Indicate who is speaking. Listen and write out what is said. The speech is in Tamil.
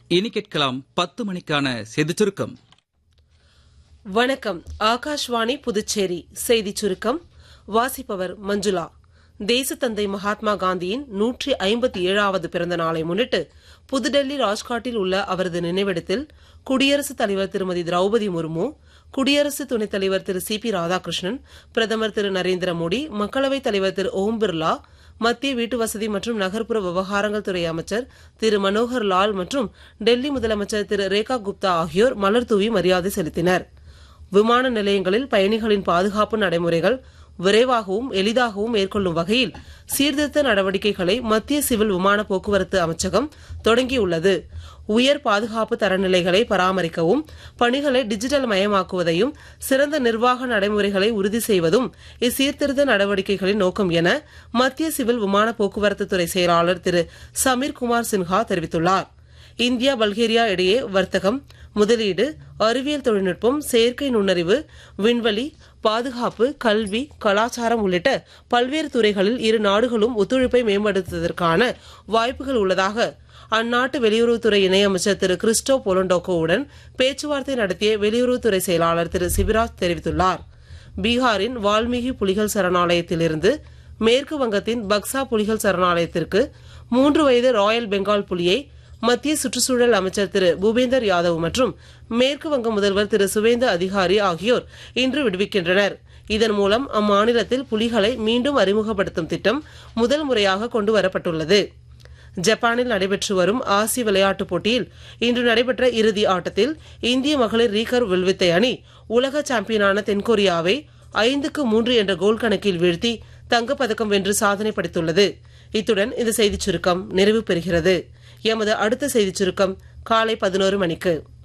Speaker 1: இனி கேட்கலாம் பத்து மணிக்கான செய்திச் சுருக்கம்
Speaker 2: வணக்கம் ஆகாஷ்வாணி புதுச்சேரி செய்திச் சுருக்கம் வாசிப்பவர் மஞ்சுளா தேசத்தந்தை மகாத்மா காந்தியின் நூற்றி ஐம்பத்தி ஏழாவது பிறந்த நாளை முன்னிட்டு புதுடெல்லி ராஜ்காட்டில் உள்ள அவரது நினைவிடத்தில் குடியரசுத் தலைவர் திருமதி திரௌபதி முர்மு குடியரசு துணைத் தலைவர் திரு சி பி ராதாகிருஷ்ணன் பிரதமர் திரு நரேந்திர மோடி மக்களவைத் தலைவர் திரு ஓம் பிர்லா மத்திய வீட்டு வசதி மற்றும் நகர்ப்புற விவகாரங்கள் துறை அமைச்சர் திரு மனோகர் லால் மற்றும் டெல்லி முதலமைச்சர் திரு ரேகா குப்தா ஆகியோர் மலர் தூவி மரியாதை செலுத்தினர் விமான நிலையங்களில் பயணிகளின் பாதுகாப்பு நடைமுறைகள் விரைவாகவும் எளிதாகவும் மேற்கொள்ளும் வகையில் சீர்திருத்த நடவடிக்கைகளை மத்திய சிவில் விமான போக்குவரத்து அமைச்சகம் தொடங்கியுள்ளது உயர் பாதுகாப்பு தரநிலைகளை பராமரிக்கவும் பணிகளை டிஜிட்டல் மயமாக்குவதையும் சிறந்த நிர்வாக நடைமுறைகளை உறுதி செய்வதும் இச்சீர்திருத்த நடவடிக்கைகளின் நோக்கம் என மத்திய சிவில் விமான போக்குவரத்து துறை செயலாளர் திரு சமீர் குமார் சின்ஹா தெரிவித்துள்ளார் இந்தியா பல்கேரியா இடையே வர்த்தகம் முதலீடு அறிவியல் தொழில்நுட்பம் செயற்கை நுண்ணறிவு விண்வெளி பாதுகாப்பு கல்வி கலாச்சாரம் உள்ளிட்ட பல்வேறு துறைகளில் இரு நாடுகளும் ஒத்துழைப்பை மேம்படுத்துவதற்கான வாய்ப்புகள் உள்ளதாக அந்நாட்டு வெளியுறவுத்துறை இணையமைச்சர் திரு கிறிஸ்டோ பொலண்டோகோவுடன் பேச்சுவார்த்தை நடத்திய வெளியுறவுத்துறை செயலாளர் திரு சிபிராஜ் தெரிவித்துள்ளார் பீகாரின் வால்மீகி புலிகள் சரணாலயத்திலிருந்து மேற்கு வங்கத்தின் பக்சா புலிகள் சரணாலயத்திற்கு மூன்று வயது ராயல் பெங்கால் புலியை மத்திய சுற்றுச்சூழல் அமைச்சர் திரு பூபேந்தர் யாதவ் மற்றும் மேற்கு வங்க முதல்வர் திரு சுவேந்த அதிகாரி ஆகியோர் இன்று விடுவிக்கின்றனர் இதன் மூலம் அம்மாநிலத்தில் புலிகளை மீண்டும் அறிமுகப்படுத்தும் திட்டம் முதல் முறையாக கொண்டு வரப்பட்டுள்ளது ஜப்பானில் நடைபெற்று வரும் ஆசிய விளையாட்டுப் போட்டியில் இன்று நடைபெற்ற இறுதி ஆட்டத்தில் இந்திய மகளிர் ரீகர் வில்வித்தை அணி உலக சாம்பியனான தென்கொரியாவை ஐந்துக்கு மூன்று என்ற கோல் கணக்கில் வீழ்த்தி தங்கப்பதக்கம் வென்று சாதனை படைத்துள்ளது இத்துடன் இந்த செய்திச் சுருக்கம் நிறைவு பெறுகிறது எமது அடுத்த செய்திச் சுருக்கம் காலை பதினோரு மணிக்கு